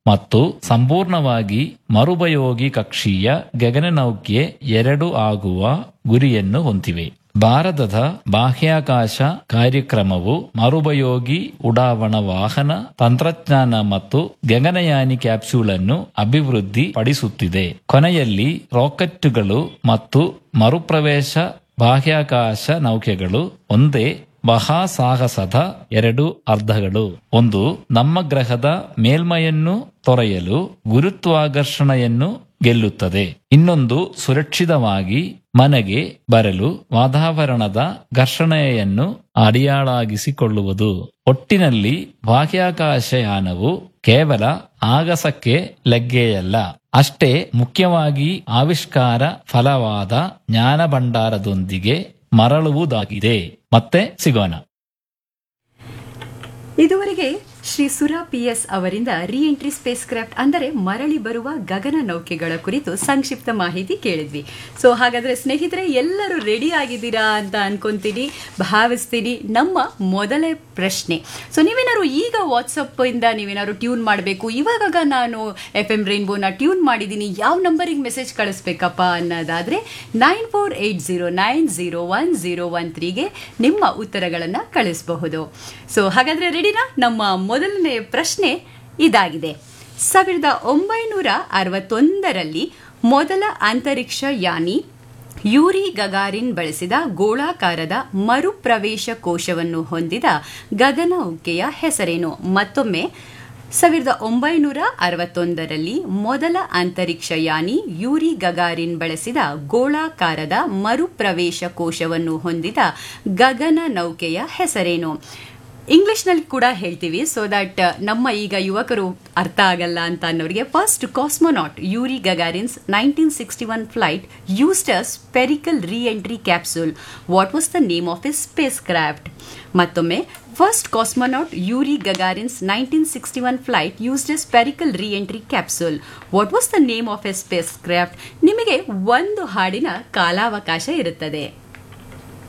ಮತ್ತು ಸಂಪೂರ್ಣವಾಗಿ ಮರುಪಯೋಗಿ ಕಕ್ಷೀಯ ಗಗನನೌಕೆ ಎರಡು ಆಗುವ ಗುರಿಯನ್ನು ಹೊಂದಿವೆ ಭಾರತದ ಬಾಹ್ಯಾಕಾಶ ಕಾರ್ಯಕ್ರಮವು ಮರುಪಯೋಗಿ ಉಡಾವಣಾ ವಾಹನ ತಂತ್ರಜ್ಞಾನ ಮತ್ತು ಗಗನಯಾನಿ ಕ್ಯಾಪ್ಸೂಲ್ ಅನ್ನು ಅಭಿವೃದ್ಧಿ ಪಡಿಸುತ್ತಿದೆ ಕೊನೆಯಲ್ಲಿ ರಾಕೆಟ್ಗಳು ಮತ್ತು ಮರುಪ್ರವೇಶ ಬಾಹ್ಯಾಕಾಶ ನೌಕೆಗಳು ಒಂದೇ ಮಹಾಸಾಹಸದ ಎರಡು ಅರ್ಧಗಳು ಒಂದು ನಮ್ಮ ಗ್ರಹದ ಮೇಲ್ಮೈಯನ್ನು ತೊರೆಯಲು ಗುರುತ್ವಾಕರ್ಷಣೆಯನ್ನು ಗೆಲ್ಲುತ್ತದೆ ಇನ್ನೊಂದು ಸುರಕ್ಷಿತವಾಗಿ ಮನೆಗೆ ಬರಲು ವಾತಾವರಣದ ಘರ್ಷಣೆಯನ್ನು ಅಡಿಯಾಳಾಗಿಸಿಕೊಳ್ಳುವುದು ಒಟ್ಟಿನಲ್ಲಿ ಬಾಹ್ಯಾಕಾಶಯಾನವು ಕೇವಲ ಆಗಸಕ್ಕೆ ಲಗ್ಗೆಯಲ್ಲ ಅಷ್ಟೇ ಮುಖ್ಯವಾಗಿ ಆವಿಷ್ಕಾರ ಫಲವಾದ ಜ್ಞಾನ ಭಂಡಾರದೊಂದಿಗೆ ಮರಳುವುದಾಗಿದೆ ಮತ್ತೆ ಸಿಗೋಣ ಇದುವರೆಗೆ ಶ್ರೀ ಸುರಾ ಪಿ ಎಸ್ ಅವರಿಂದ ರಿ ಎಂಟ್ರಿ ಸ್ಪೇಸ್ ಕ್ರಾಫ್ಟ್ ಅಂದರೆ ಮರಳಿ ಬರುವ ಗಗನ ನೌಕೆಗಳ ಕುರಿತು ಸಂಕ್ಷಿಪ್ತ ಮಾಹಿತಿ ಕೇಳಿದ್ವಿ ಸೊ ಹಾಗಾದ್ರೆ ಸ್ನೇಹಿತರೆ ಎಲ್ಲರೂ ರೆಡಿ ಆಗಿದ್ದೀರಾ ಅಂತ ಅನ್ಕೊಂತೀನಿ ಭಾವಿಸ್ತೀನಿ ನಮ್ಮ ಮೊದಲೇ ಪ್ರಶ್ನೆ ಸೊ ನೀವೇನಾದ್ರು ಈಗ ವಾಟ್ಸಪ್ ಇಂದ ನೀವೇನಾದ್ರು ಟ್ಯೂನ್ ಮಾಡಬೇಕು ಇವಾಗ ನಾನು ಎಫ್ ಎಂ ರೈನ್ಬೋನ ಟ್ಯೂನ್ ಮಾಡಿದ್ದೀನಿ ಯಾವ ನಂಬರಿಗೆ ಮೆಸೇಜ್ ಕಳಿಸ್ಬೇಕಪ್ಪ ಅನ್ನೋದಾದ್ರೆ nine four eight zero nine zero one zero one ತ್ರೀಗೆ ನಿಮ್ಮ ಉತ್ತರಗಳನ್ನು ಕಳಿಸಬಹುದು ಸೊ ಹಾಗಾದ್ರೆ ರೆಡಿನಾ ನಮ್ಮ ಮೊದಲನೇ ಪ್ರಶ್ನೆ ಇದಾಗಿದೆ ಸಾವಿರದ ಒಂಬೈನೂರ ಅರವತ್ತೊಂದರಲ್ಲಿ ಮೊದಲ ಅಂತರಿಕ್ಷ ಯಾನಿ ಯೂರಿ ಗಗಾರಿನ್ ಬಳಸಿದ ಗೋಳಾಕಾರದ ಮರುಪ್ರವೇಶ ಕೋಶವನ್ನು ಹೊಂದಿದ ಗಗನನೌಕೆಯ ಹೆಸರೇನು ಮತ್ತೊಮ್ಮೆ ಸಾವಿರದ ಒಂಬೈನೂರ ಅರವತ್ತೊಂದರಲ್ಲಿ ಮೊದಲ ಅಂತರಿಕ್ಷ ಯಾನಿ ಯೂರಿ ಗಗಾರಿನ್ ಬಳಸಿದ ಗೋಳಾಕಾರದ ಮರುಪ್ರವೇಶ ಕೋಶವನ್ನು ಹೊಂದಿದ ಗಗನ ನೌಕೆಯ ಹೆಸರೇನು ಇಂಗ್ಲಿಷ್ನಲ್ಲಿ ಕೂಡ ಹೇಳ್ತೀವಿ ಸೊ ದಟ್ ನಮ್ಮ ಈಗ ಯುವಕರು ಅರ್ಥ ಆಗಲ್ಲ ಅಂತ ಅನ್ನೋರಿಗೆ first cosmonaut Yuri Gagarin's nineteen sixty one flight used a spherical re entry capsule what was the name of a spacecraft ಮತ್ತೊಮ್ಮೆ first cosmonaut Yuri Gagarin's nineteen sixty one flight used a spherical re entry capsule what was the name of a spacecraft ನಿಮಗೆ ಒಂದು ಹಾಡಿನ ಕಾಲಾವಕಾಶ ಇರುತ್ತದೆ